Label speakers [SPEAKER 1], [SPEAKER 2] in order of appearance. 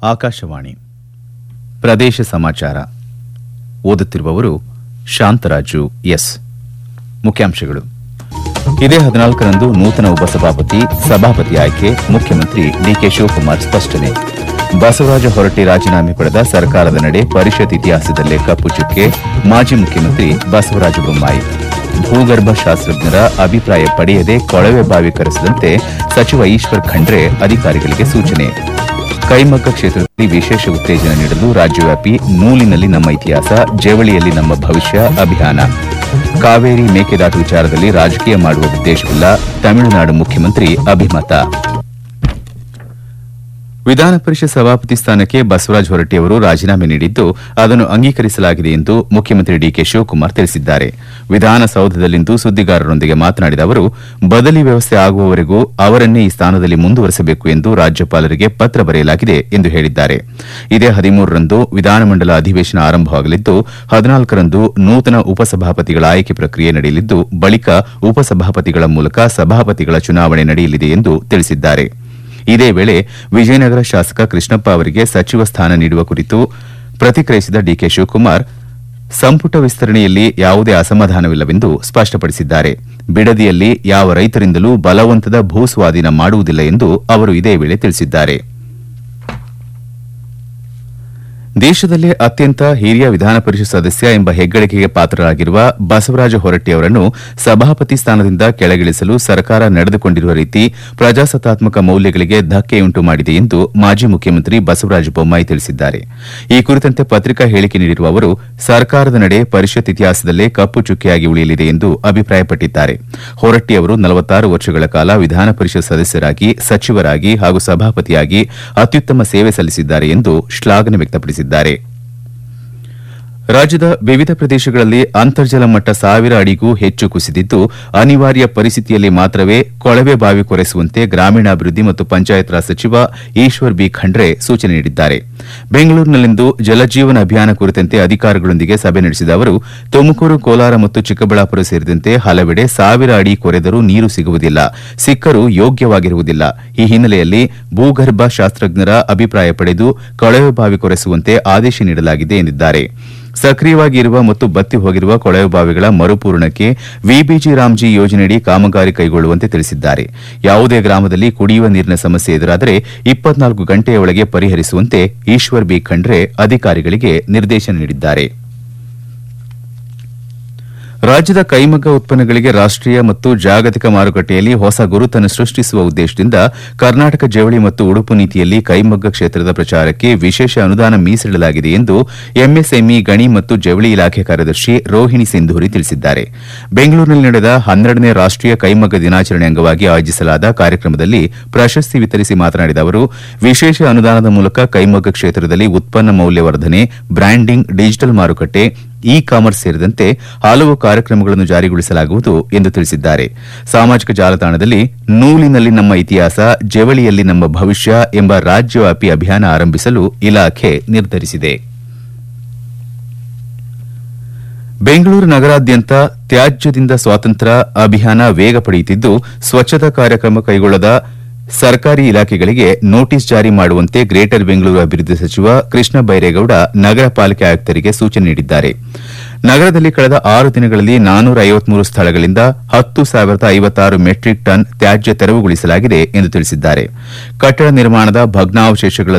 [SPEAKER 1] ಆಕಾಶವಾಣಿ ಪ್ರದೇಶ ಸಮಾಚಾರ ಓದುತ್ತಿರುವವರು ಶಾಂತರಾಜು ಎಸ್ ಮುಖ್ಯಾಂಶಗಳು ಇದೇ ಹದಿನಾಲ್ಕರಂದು ನೂತನ ಉಪಸಭಾಪತಿ ಸಭಾಪತಿ ಆಯ್ಕೆ ಮುಖ್ಯಮಂತ್ರಿ ಡಿಕೆ ಶಿವಕುಮಾರ್ ಸ್ಪಷ್ಟನೆ ಬಸವರಾಜ ಹೊರಟ್ಟಿ ರಾಜೀನಾಮೆ ಪಡೆದ ಸರ್ಕಾರದ ನಡೆ ಪರಿಷತ್ ಇತಿಹಾಸದಲ್ಲೇ ಕಪ್ಪು ಚುಕ್ಕೆ ಮಾಜಿ ಮುಖ್ಯಮಂತ್ರಿ ಬಸವರಾಜ ಬೊಮ್ಮಾಯಿ ಭೂಗರ್ಭ ಶಾಸ್ತ್ರಜ್ಞರ ಅಭಿಪ್ರಾಯ ಪಡೆಯದೆ ಕೊಳವೆ ಬಾವಿ ಕರೆಸದಂತೆ ಸಚಿವ ಈಶ್ವರ್ ಖಂಡ್ರೆ ಅಧಿಕಾರಿಗಳಿಗೆ ಸೂಚನೆ ಕೈಮಗ್ಗ ಕ್ಷೇತ್ರದಲ್ಲಿ ವಿಶೇಷ ಉತ್ತೇಜನ ನೀಡಲು ರಾಜ್ಯವ್ಯಾಪಿ ನೂಲಿನಲ್ಲಿ ನಮ್ಮ ಇತಿಹಾಸ ಜವಳಿಯಲ್ಲಿ ನಮ್ಮ ಭವಿಷ್ಯ ಅಭಿಯಾನ ಕಾವೇರಿ ಮೇಕೆದಾಟು ವಿಚಾರದಲ್ಲಿ ರಾಜಕೀಯ ಮಾಡುವ ಉದ್ದೇಶವಿಲ್ಲ ತಮಿಳುನಾಡು ಮುಖ್ಯಮಂತ್ರಿ ಅಭಿಮತ ವಿಧಾನ ಪರಿಷತ್ ಸಭಾಪತಿ ಸ್ಥಾನಕ್ಕೆ ಬಸವರಾಜ ಹೊರಟ್ಟಿ ಅವರು ರಾಜೀನಾಮೆ ನೀಡಿದ್ದು ಅದನ್ನು ಅಂಗೀಕರಿಸಲಾಗಿದೆ ಎಂದು ಮುಖ್ಯಮಂತ್ರಿ ಡಿಕೆ ಶಿವಕುಮಾರ್ ತಿಳಿಸಿದ್ದಾರೆ ವಿಧಾನಸೌಧದಲ್ಲಿಂದು ಸುದ್ದಿಗಾರರೊಂದಿಗೆ ಮಾತನಾಡಿದ ಅವರು ಬದಲಿ ವ್ಯವಸ್ಥೆ ಆಗುವವರೆಗೂ ಅವರನ್ನೇ ಈ ಸ್ಥಾನದಲ್ಲಿ ಮುಂದುವರೆಸಬೇಕು ಎಂದು ರಾಜ್ಯಪಾಲರಿಗೆ ಪತ್ರ ಬರೆಯಲಾಗಿದೆ ಎಂದು ಹೇಳಿದ್ದಾರೆ ಇದೇ ಹದಿಮೂರರಂದು ವಿಧಾನಮಂಡಲ ಅಧಿವೇಶನ ಆರಂಭವಾಗಲಿದ್ದು ಹದಿನಾಲ್ಕರಂದು ನೂತನ ಉಪಸಭಾಪತಿಗಳ ಆಯ್ಕೆ ಪ್ರಕ್ರಿಯೆ ನಡೆಯಲಿದ್ದು ಬಳಿಕ ಉಪಸಭಾಪತಿಗಳ ಮೂಲಕ ಸಭಾಪತಿಗಳ ಚುನಾವಣೆ ನಡೆಯಲಿದೆ ಎಂದು ತಿಳಿಸಿದ್ದಾರೆ ಇದೇ ವೇಳೆ ವಿಜಯನಗರ ಶಾಸಕ ಕೃಷ್ಣಪ್ಪ ಅವರಿಗೆ ಸಚಿವ ಸ್ಥಾನ ನೀಡುವ ಕುರಿತು ಪ್ರತಿಕ್ರಿಯಿಸಿದ ಡಿಕೆ ಶಿವಕುಮಾರ್ ಸಂಪುಟ ವಿಸ್ತರಣೆಯಲ್ಲಿ ಯಾವುದೇ ಅಸಮಾಧಾನವಿಲ್ಲವೆಂದು ಸ್ಪಷ್ಟಪಡಿಸಿದ್ದಾರೆ ಬಿಡದಿಯಲ್ಲಿ ಯಾವ ರೈತರಿಂದಲೂ ಬಲವಂತದ ಭೂ ಸ್ವಾಧೀನ ಮಾಡುವುದಿಲ್ಲ ಎಂದು ಅವರು ಇದೇ ವೇಳೆ ತಿಳಿಸಿದ್ದಾರೆ ದೇಶದಲ್ಲೇ ಅತ್ಯಂತ ಹಿರಿಯ ವಿಧಾನ ಪರಿಷತ್ ಸದಸ್ಯ ಎಂಬ ಹೆಗ್ಗಳಿಕೆಗೆ ಪಾತ್ರರಾಗಿರುವ ಬಸವರಾಜ ಹೊರಟ್ಟಿ ಅವರನ್ನು ಸಭಾಪತಿ ಸ್ಥಾನದಿಂದ ಕೆಳಗಿಳಿಸಲು ಸರ್ಕಾರ ನಡೆದುಕೊಂಡಿರುವ ರೀತಿ ಪ್ರಜಾಸತ್ತಾತ್ಮಕ ಮೌಲ್ಯಗಳಿಗೆ ಧಕ್ಕೆಯುಂಟು ಮಾಡಿದೆ ಎಂದು ಮಾಜಿ ಮುಖ್ಯಮಂತ್ರಿ ಬಸವರಾಜ ಬೊಮ್ಮಾಯಿ ತಿಳಿಸಿದ್ದಾರೆ ಈ ಕುರಿತಂತೆ ಪತ್ರಿಕಾ ಹೇಳಿಕೆ ನೀಡಿರುವ ಅವರು ಸರ್ಕಾರದ ನಡೆ ಪರಿಷತ್ ಇತಿಹಾಸದಲ್ಲೇ ಕಪ್ಪು ಚುಕ್ಕೆಯಾಗಿ ಉಳಿಯಲಿದೆ ಎಂದು ಅಭಿಪ್ರಾಯಪಟ್ಟಿದ್ದಾರೆ ಹೊರಟ್ಟಿ ಅವರು ನಲವತ್ತಾರು ವರ್ಷಗಳ ಕಾಲ ವಿಧಾನ ಪರಿಷತ್ ಸದಸ್ಯರಾಗಿ ಸಚಿವರಾಗಿ ಹಾಗೂ ಸಭಾಪತಿಯಾಗಿ ಅತ್ಯುತ್ತಮ ಸೇವೆ ಸಲ್ಲಿಸಿದ್ದಾರೆ ಎಂದು ಶ್ಲಾಘನೆ ವ್ಯಕ್ತಪಡಿಸಿದ್ದಾರೆ ರಾಜ್ಯದ ವಿವಿಧ ಪ್ರದೇಶಗಳಲ್ಲಿ ಅಂತರ್ಜಲ ಮಟ್ಟ ಸಾವಿರ ಅಡಿಗೂ ಹೆಚ್ಚು ಕುಸಿದಿದ್ದು ಅನಿವಾರ್ಯ ಪರಿಸ್ಥಿತಿಯಲ್ಲಿ ಮಾತ್ರವೇ ಕೊಳವೆ ಬಾವಿ ಕೊರೆಸುವಂತೆ ಗ್ರಾಮೀಣಾಭಿವೃದ್ಧಿ ಮತ್ತು ಪಂಚಾಯತ್ ರಾಜ್ ಸಚಿವ ಈಶ್ವರ್ ಬಿ ಖಂಡ್ರೆ ಸೂಚನೆ ನೀಡಿದ್ದಾರೆ ಬೆಂಗಳೂರಿನಲ್ಲಿಂದು ಜಲಜೀವನ ಅಭಿಯಾನ ಕುರಿತಂತೆ ಅಧಿಕಾರಿಗಳೊಂದಿಗೆ ಸಭೆ ನಡೆಸಿದ ಅವರು ತುಮಕೂರು ಕೋಲಾರ ಮತ್ತು ಚಿಕ್ಕಬಳ್ಳಾಪುರ ಸೇರಿದಂತೆ ಹಲವೆಡೆ ಸಾವಿರ ಅಡಿ ಕೊರೆದರೂ ನೀರು ಸಿಗುವುದಿಲ್ಲ ಸಿಕ್ಕರೂ ಯೋಗ್ಯವಾಗಿರುವುದಿಲ್ಲ ಈ ಹಿನ್ನೆಲೆಯಲ್ಲಿ ಭೂಗರ್ಭ ಶಾಸ್ತ್ರಜ್ಞರ ಅಭಿಪ್ರಾಯ ಪಡೆದು ಕೊಳವೆ ಬಾವಿ ಕೊರೆಸುವಂತೆ ಆದೇಶ ನೀಡಲಾಗಿದೆ ಎಂದಿದ್ದಾರೆ ಸಕ್ರಿಯವಾಗಿ ಇರುವ ಮತ್ತು ಬತ್ತಿ ಹೋಗಿರುವ ಕೊಳವೆ ಬಾವಿಗಳ ಮರುಪೂರಣಕ್ಕೆ ವಿಬಿಜಿ ರಾಮ್ಜಿ ಯೋಜನೆಯಡಿ ಕಾಮಗಾರಿ ಕೈಗೊಳ್ಳುವಂತೆ ತಿಳಿಸಿದ್ದಾರೆ ಯಾವುದೇ ಗ್ರಾಮದಲ್ಲಿ ಕುಡಿಯುವ ನೀರಿನ ಸಮಸ್ಯೆ ಎದುರಾದರೆ ಇಪ್ಪತ್ನಾಲ್ಕು ಗಂಟೆಯ ಒಳಗೆ ಪರಿಹರಿಸುವಂತೆ ಈಶ್ವರ್ ಬಿ ಖಂಡ್ರೆ ಅಧಿಕಾರಿಗಳಿಗೆ ನಿರ್ದೇಶನ ನೀಡಿದ್ದಾರೆ ರಾಜ್ಯದ ಕೈಮಗ್ಗ ಉತ್ಪನ್ನಗಳಿಗೆ ರಾಷ್ಟೀಯ ಮತ್ತು ಜಾಗತಿಕ ಮಾರುಕಟ್ಟೆಯಲ್ಲಿ ಹೊಸ ಗುರುತನ್ನು ಸೃಷ್ಟಿಸುವ ಉದ್ದೇಶದಿಂದ ಕರ್ನಾಟಕ ಜವಳಿ ಮತ್ತು ಉಡುಪು ನೀತಿಯಲ್ಲಿ ಕೈಮಗ್ಗ ಕ್ಷೇತ್ರದ ಪ್ರಚಾರಕ್ಕೆ ವಿಶೇಷ ಅನುದಾನ ಮೀಸಲಿಡಲಾಗಿದೆ ಎಂದು ಎಂಎಸ್ಎಂಇ ಗಣಿ ಮತ್ತು ಜವಳಿ ಇಲಾಖೆ ಕಾರ್ಯದರ್ಶಿ ರೋಹಿಣಿ ಸಿಂಧೂರಿ ತಿಳಿಸಿದ್ದಾರೆ ಬೆಂಗಳೂರಿನಲ್ಲಿ ನಡೆದ ಹನ್ನೆರಡನೇ ರಾಷ್ಟೀಯ ಕೈಮಗ್ಗ ದಿನಾಚರಣೆ ಅಂಗವಾಗಿ ಆಯೋಜಿಸಲಾದ ಕಾರ್ಯಕ್ರಮದಲ್ಲಿ ಪ್ರಶಸ್ತಿ ವಿತರಿಸಿ ಮಾತನಾಡಿದ ಅವರು ವಿಶೇಷ ಅನುದಾನದ ಮೂಲಕ ಕೈಮಗ್ಗ ಕ್ಷೇತ್ರದಲ್ಲಿ ಉತ್ಪನ್ನ ಮೌಲ್ಯವರ್ಧನೆ ಬ್ರ್ಯಾಂಡಿಂಗ್ ಡಿಜಿಟಲ್ ಮಾರುಕಟ್ಟೆ ಇ ಕಾಮರ್ಸ್ ಸೇರಿದಂತೆ ಹಲವು ಕಾರ್ಯಕ್ರಮಗಳನ್ನು ಜಾರಿಗೊಳಿಸಲಾಗುವುದು ಎಂದು ತಿಳಿಸಿದ್ದಾರೆ ಸಾಮಾಜಿಕ ಜಾಲತಾಣದಲ್ಲಿ ನೂಲಿನಲ್ಲಿ ನಮ್ಮ ಇತಿಹಾಸ ಜವಳಿಯಲ್ಲಿ ನಮ್ಮ ಭವಿಷ್ಯ ಎಂಬ ರಾಜ್ಯವ್ಯಾಪಿ ಅಭಿಯಾನ ಆರಂಭಿಸಲು ಇಲಾಖೆ ನಿರ್ಧರಿಸಿದೆ ಬೆಂಗಳೂರು ನಗರಾದ್ಯಂತ ತ್ಯಾಜ್ಯದಿಂದ ಸ್ವಾತಂತ್ರ್ಯ ಅಭಿಯಾನ ವೇಗ ಪಡೆಯುತ್ತಿದ್ದು ಸ್ವಚ್ಛತಾ ಕಾರ್ಯಕ್ರಮ ಕೈಗೊಳ್ಳದ ಸರ್ಕಾರಿ ಇಲಾಖೆಗಳಿಗೆ ನೋಟಿಸ್ ಜಾರಿ ಮಾಡುವಂತೆ ಗ್ರೇಟರ್ ಬೆಂಗಳೂರು ಅಭಿವೃದ್ಧಿ ಸಚಿವ ಕೃಷ್ಣ ಬೈರೇಗೌಡ ನಗರ ಪಾಲಿಕೆ ಆಯುಕ್ತರಿಗೆ ಸೂಚನೆ ನೀಡಿದ್ದಾರೆ ನಗರದಲ್ಲಿ ಕಳೆದ ಆರು ದಿನಗಳಲ್ಲಿ ನಾನೂರ ಐವತ್ಮೂರು ಸ್ಥಳಗಳಿಂದ ಹತ್ತು ಸಾವಿರದ ಐವತ್ತಾರು ಮೆಟ್ರಿಕ್ ಟನ್ ತ್ಯಾಜ್ಯ ತೆರವುಗೊಳಿಸಲಾಗಿದೆ ಎಂದು ತಿಳಿಸಿದ್ದಾರೆ ಕಟ್ಟಡ ನಿರ್ಮಾಣದ ಭಗ್ನಾವಶೇಷಗಳ